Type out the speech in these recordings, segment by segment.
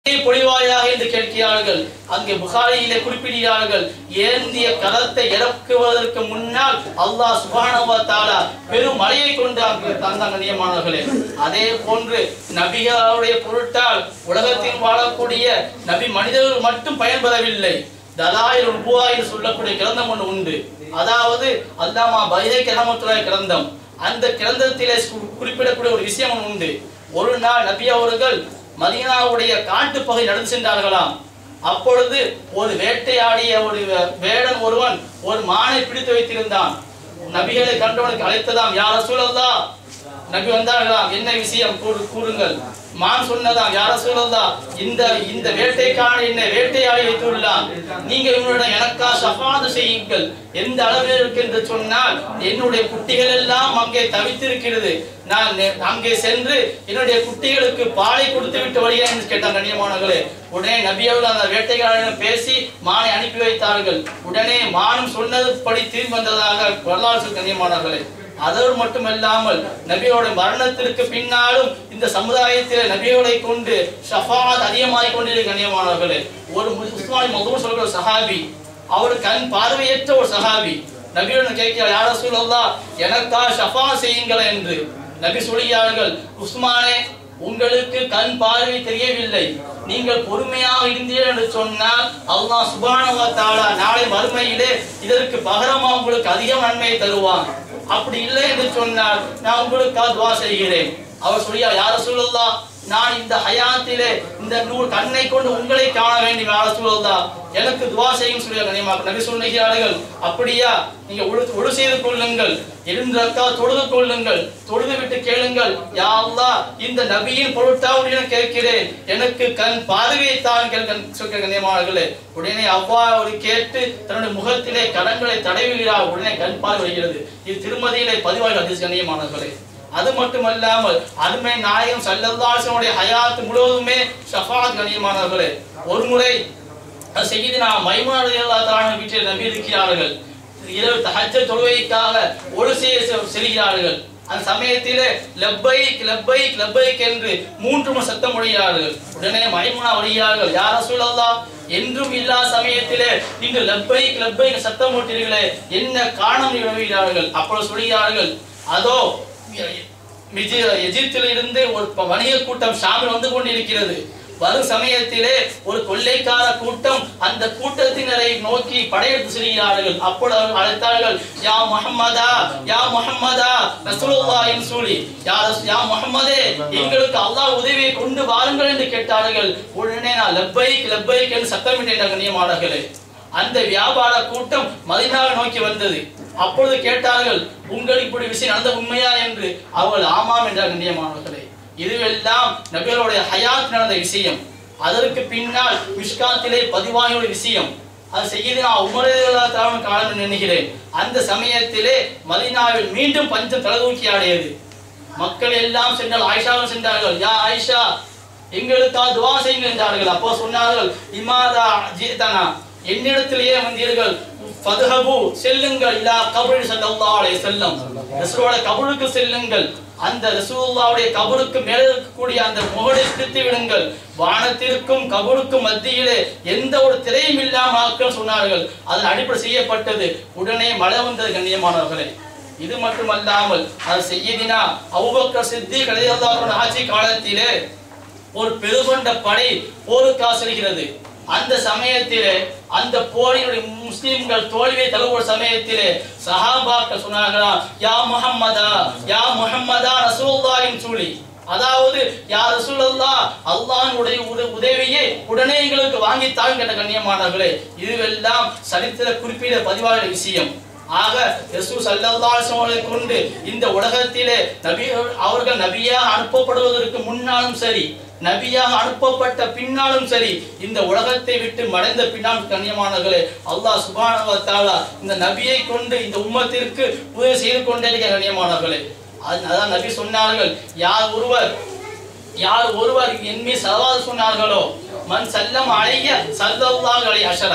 பொழிவாயாக என்று கேட்கிறார்கள் அங்கே புகாரியிலே குறிப்பிடுகிறார்கள் ஏந்திய கரத்தை இறக்குவதற்கு முன்னால் அல்லாஹ் சுப்ஹானஹு வ தஆலா பெரும் மழையை கொண்டு அங்கு தந்தாங்க நியமானவர்களே அதே போன்று நபிகளுடைய பொருட்டால் உலகத்தில் வாழக்கூடிய நபி மனிதர்கள் மட்டும் பயன்பெறவில்லை தலாயில் உபுவா என்று சொல்லக்கூடிய கிரந்தம் ஒன்று உண்டு அதாவது அல்லாமா பைதை கிரமத்துடைய கிரந்தம் அந்த கிரந்தத்திலே கு- குறிப்பிடக்கூடிய ஒரு விஷயம் ஒன்று உண்டு ஒரு நாள் நபி அவர்கள் மதீனாவுடைய காட்டுப்பகுதி நடந்து சென்றார்களாம் அப்பொழுது ஒரு வேட்டையாடிய ஒரு வே- வேடன் ஒருவன் ஒரு மானை பிடித்து வைத்திருந்தான் நபிகளை கண்டவனுக்கு அழைத்ததாம் யார சூழல்லா நபி வந்தார்களாம் என்ன விஷயம் கூறு- கூறுங்கள் மான் சொன்னதாம் யார சூழல்லா இந்த இந்த வேட்டைக்கான என்னை வேட்டையாடி வைத்துள்ளான் நீங்க இவனுடன் எனக்கா சஃபாது செய்யுங்கள் எந்த அளவில் இருக்கு என்று சொன்னால் என்னுடைய குட்டிகள் எல்லாம் அங்கே தவித்திருக்கிறது நான் நெ- அங்கே சென்று என்னுடைய குட்டிகளுக்கு பாலை கொடுத்து விட்டு வருகிறேன் என்று கேட்டான் கண்ணியமானவர்களே உடனே நபி அவர்கள் அந்த வேட்டைக்காரனிடம் பேசி மானை அனுப்பி வைத்தார்கள் உடனே மானும் சொன்னதுபடி திரும்பி வந்ததாக வரலாறு சொல் கண்ணியமானவர்களே அதோடு மட்டுமல்லாமல் நபியோட மரணத்திற்கு பின்னாலும் இந்த சமுதாயத்தில் நபியோரை கொண்டு ஷஃபாத் அதிகமாகிக் கொண்டிருக்க கண்ணியமானவர்களே ஒரு மு- உஸ்மானி மகூர் சொல்கிற ஒரு சஹாபி அவர் கண் பார்வையற்ற ஒரு சஹாபி நபியுடன் கேட்கிறார் யார சூழல்லா எனக்கா ஷஃபா செய்யுங்கள் என்று நபி சொல்கிறார்கள் உஸ்மானே உங்களுக்கு கண் பார்வை தெரியவில்லை நீங்கள் பொறுமையாக இருந்தீர்கள் என்று சொன்னால் அல்லாஹ் சுப்ஹானஹு வ தஆலா நாளை மறுமையிலே இதற்கு பகரமா உங்களுக்கு அதிக நன்மையை தருவான் அப்படி இல்லை என்று சொன்னால் நான் உங்களுக்காக துவா செய்கிறேன் அவர் சொல்லியா யார சொல்லலா நான் இந்த ஹயாத்திலே இந்த நூல் கண்ணை கொண்டு உங்களை காண வேண்டும் யார சொல்லலா எனக்கு துவா செய்யும் சொல்லி கனியமாக நபி சொல்லுகிறார்கள் அப்படியா நீங்க ஒழு ஒழு செய்து கொள்ளுங்கள் இரண்டு ரக்கா தொழுது கொள்ளுங்கள் தொழுது விட்டு கேளுங்கள் யா அல்லாஹ் இந்த நபியின் பொருட்டாவுடைய நான் கேட்கிறேன் எனக்கு கண் பார்வையை தான் கேட்க சொல்கிற கண்ணியமானவர்களே உடனே அவ்வாறு கேட்டு தன்னுடைய முகத்திலே கடன்களை தடவுகிறார் உடனே கண் பார்வை வருகிறது இது திருமதியிலே பதிவாக அதிர்ச்சி கண்ணியமானவர்களே அது மட்டுமல்லாமல் அருமை நாயகம் சல்லல்லாஹுடைய ஹயாத் முழுவதுமே ஷஃபாத் கண்ணியமானவர்களே ஒரு முறை செய்தினா மைமானதான வீட்டில் நம்பி இருக்கிறார்கள் இரவு தஹஜ்ஜ தொழுகைக்காக ஒரு செய்ய செ- செல்கிறார்கள் அந்த சமயத்திலே லப்பைக் லப்பைக் லப்பைக் என்று மூன்று முறை சத்தம் மொழிகிறார்கள் உடனே மைமுனா வருகிறார்கள் யார் ரசூலல்லாஹ் என்றும் இல்லா சமயத்திலே நீங்கள் லப்பைக் லப்பைக் சத்தம் போட்டீர்களே என்ன காரணம் வினவுகிறார்கள் அப்பொழுது சொல்கிறார்கள் அதோ மிஜி- எகிப்தில் இருந்து ஒரு ப- வணிக கூட்டம் ஷாமில் வந்து கொண்டிருக்கிறது வரும் சமயத்திலே ஒரு கொள்ளைக்கார கூட்டம் அந்த கூட்டத்தினரை நோக்கி படையெடுத்து செல்கிறார்கள் அப்பொழுது அவர்கள் அழைத்தார்கள் யா முஹம்மதா யா முஹம்மதா ரசூலுல்லாஹின் சூழி யா ரஸ்- யா முஹம்மதே எங்களுக்கு அல்லாஹ் உதவியை கொண்டு வாருங்கள் என்று கேட்டார்கள் உடனே நான் லப்பைக் லப்பைக் என்று சத்தமிட்டேன் கண்ணியமானவர்களே அந்த வியாபார கூட்டம் மதினாவை நோக்கி வந்தது அப்பொழுது கேட்டார்கள் உங்களுக்கு இப்படி விஷயம் நடந்த உண்மையா என்று அவர்கள் ஆமாம் என்றார் கண்ணியமானவர்களே இதுவெல்லாம் நபிகளுடைய ஹயாத் நடந்த விஷயம் அதற்கு பின்னால் மிஷ்காத்திலே பதிவாகிய ஒரு விஷயம் அது செய்து நான் உமரதான காலம் என்று நினைக்கிறேன் அந்த சமயத்திலே மதினாவில் மீண்டும் பஞ்சம் தலதூக்கி ஆடியது மக்கள் எல்லாம் சென்றால் ஆயிஷாவும் சென்றார்கள் யா ஆயிஷா எங்களுக்கா துவா செய்யுங்கள் என்றார்கள் அப்போ சொன்னார்கள் இமாதா ஜீதனா என்னிடத்திலேயே வந்தீர்கள் ஃபதுஹபு செல்லுங்கள் இல்லா கபரி ஸல்லல்லாஹு அலைஹி வஸல்லம் ரசூலோட கபருக்கு செல்லுங்கள் அந்த ரசூலுல்லாஹ்வுடைய கபருக்கு மேலே இருக்கக்கூடிய அந்த முகடை பிடித்து விடுங்கள் வானத்திற்கும் கபருக்கும் மத்தியிலே எந்த ஒரு திரையும் இல்லாம ஆக்கள் சொன்னார்கள் அதன் அடிப்படை செய்யப்பட்டது உடனே மழை வந்தது கண்ணியமானவர்களே இது மட்டுமல்லாமல் அது செய்யதினா அபூபக்கர் சித்திக் ரலியல்லாஹு அன்ஹு ஆட்சி காலத்திலே ஒரு பெருகொண்ட படை போருக்கா செல்கிறது அந்த சமயத்திலே அந்த போரினுடைய முஸ்லிம்கள் தோல்வியை தழுவுற சமயத்திலே சஹாபாக்கள் சொன்னார்களா யா முஹம்மதா யா முஹம்மதா ரசூலுல்லாஹின் சூழி அதாவது யா ரசூலல்லாஹ் அல்லாஹ்வுடைய உத- உதவியை உடனே எங்களுக்கு வாங்கி தாங்க கேட்ட கண்ணியமானவர்களே இதுவெல்லாம் சரித்திர குறிப்பிட பதிவாகிற விஷயம் ஆக யசூ சல்லல்லாஹு அலைஹி வஸல்லம் கொண்டு இந்த உலகத்திலே நபி அவர்கள் நபியாக அனுப்பப்படுவதற்கு முன்னாலும் சரி நபியாக அனுப்பப்பட்ட பின்னாலும் சரி இந்த உலகத்தை விட்டு மறைந்த பின்னால் கண்ணியமானவர்களே அல்லாஹ் சுப்ஹானஹு வ தஆலா இந்த நபியை கொண்டு இந்த உம்மத்திற்கு உதவி செய்து கொண்டே இருக்க கண்ணியமானவர்களே அது- அதான் நபி சொன்னார்கள் யார் ஒருவர் யார் ஒருவர் என் மீது சலவாத் சொன்னார்களோ மன் சல்லம் அலைய சல்லல்லாஹு அலைஹி அஷரா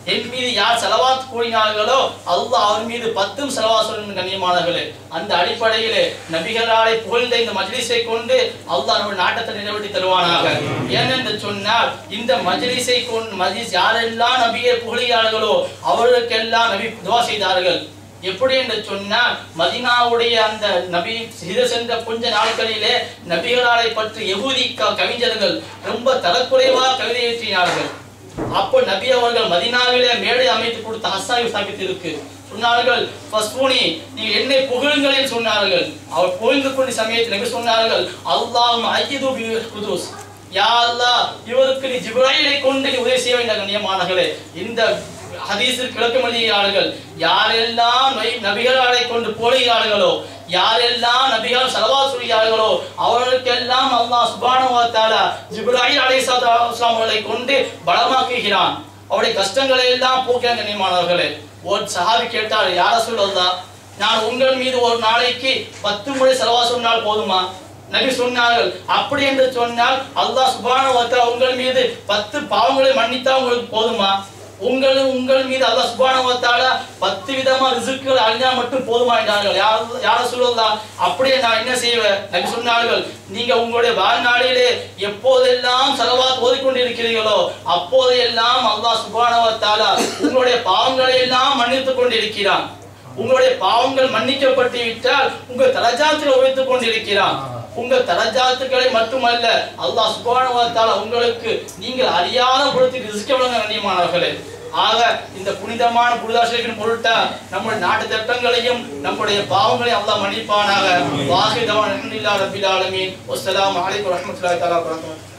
என் மீது யார் செலவாத் கூறினார்களோ அல்லாஹ் அவர் மீது பத்தும் செலவா சொல்லணும் கண்ணியமானவர்களே அந்த அடிப்படையிலே நபிகளாரை புகழ்ந்த இந்த மஜ்லிஸை கொண்டு அல்லாஹ் நம்ம நாட்டத்தை நிறைவேற்றி தருவானாக ஏனென்று சொன்னால் இந்த மஜ்லிஸை கொண்டு மஜ்லிஸ் யாரெல்லாம் நபியை புகழ்கிறார்களோ அவர்களுக்கெல்லாம் நபி துவா செய்தார்கள் எப்படி என்று சொன்னால் மதினாவுடைய அந்த நபி சித சென்ற கொஞ்ச நாட்களிலே நபிகளாரை பற்றி எகுதி க- கவிஞர்கள் ரொம்ப தரக்குறைவாக கவிதை இயற்றினார்கள் அப்போ நபி அவர்கள் மதினாவிலே மேடை அமைத்து கொடுத்த ஹஸ்ஸாவி சாபித்து இருக்கு சொன்னார்கள் ஃபஸ்பூனி நீங்க என்னை புகழுங்களேன்னு சொன்னார்கள் அவர் புகழ்ந்து கொண்ட சமயத்தில் நபி சொன்னார்கள் அல்லாஹ் ஐயது பி குதூஸ் யா அல்லாஹ் இவருக்கு நீ ஜிப்ராயிலை கொண்டு நீ உதவி செய்ய வேண்டிய கண்ணியமானங்களே இந்த ஹதீஸில் விளக்கம் எழுதியார்கள் யாரெல்லாம் நபி- நபிகளாரை கொண்டு போடுகிறார்களோ யாரெல்லாம் நபிகள் சலவா சொல்கிறார்களோ அவர்களுக்கெல்லாம் அல்லாஹ் சுப்ஹானஹு வ தஆலா ஜிப்ராயில் அலைஹிஸ்ஸலாம் அவர்களை கொண்டு பலமாக்குகிறான் அவருடைய கஷ்டங்களை எல்லாம் போக்கிய கண்ணியமானவர்களே ஒரு சஹாபி கேட்டார் யார சொல்லலாம் நான் உங்கள் மீது ஒரு நாளைக்கு பத்து முறை செலவா சொன்னால் போதுமா நபி சொன்னார்கள் அப்படி என்று சொன்னால் அல்லாஹ் சுப்ஹானஹு வ தஆலா உங்கள் மீது பத்து பாவங்களை மன்னித்தா உங்களுக்கு போதுமா உங்கள் உங்கள் மீது அல்லாஹ் சுப்ஹானஹு வ தஆலா பத்து விதமா ரிசுக்குகள் அழிஞ்சா மட்டும் போதுமா என்றார்கள் யார் யார சொல்லலாம் அப்படியே நான் என்ன செய்வேன் நபி சொன்னார்கள் நீங்க உங்களுடைய வாழ்நாளிலே எப்போதெல்லாம் செலவாத் ஓதிக்கொண்டிருக்கிறீர்களோ அப்போதெல்லாம் அல்லாஹ் சுப்ஹானஹு வ தஆலா உங்களுடைய பாவங்களை எல்லாம் மன்னித்துக் கொண்டிருக்கிறான் உங்களுடைய பாவங்கள் மன்னிக்கப்பட்டு விட்டால் உங்க தலஜாத்தில் உயர்த்துக் கொண்டிருக்கிறான் உங்க தலஜாத்துக்களை மட்டுமல்ல அல்லாஹ் சுப்ஹானஹு வ தஆலா உங்களுக்கு நீங்கள் அறியாத பொழுது ரிஸ்க் வழங்க கண்ணியமானவர்களே ஆக இந்த புனிதமான புனிதாசிரியர்களின் பொருட்டா நம்முடைய நாட்டு திட்டங்களையும் நம்முடைய பாவங்களையும் அல்லாஹ் மன்னிப்பானாக வாஹிதவான் அல்ஹம்துலில்லாஹி ரப்பில் ஆலமீன் வஸ்ஸலாமு அலைக்கும் வரஹ்மத்துல்லாஹி தஆலா வபரகாத்துஹு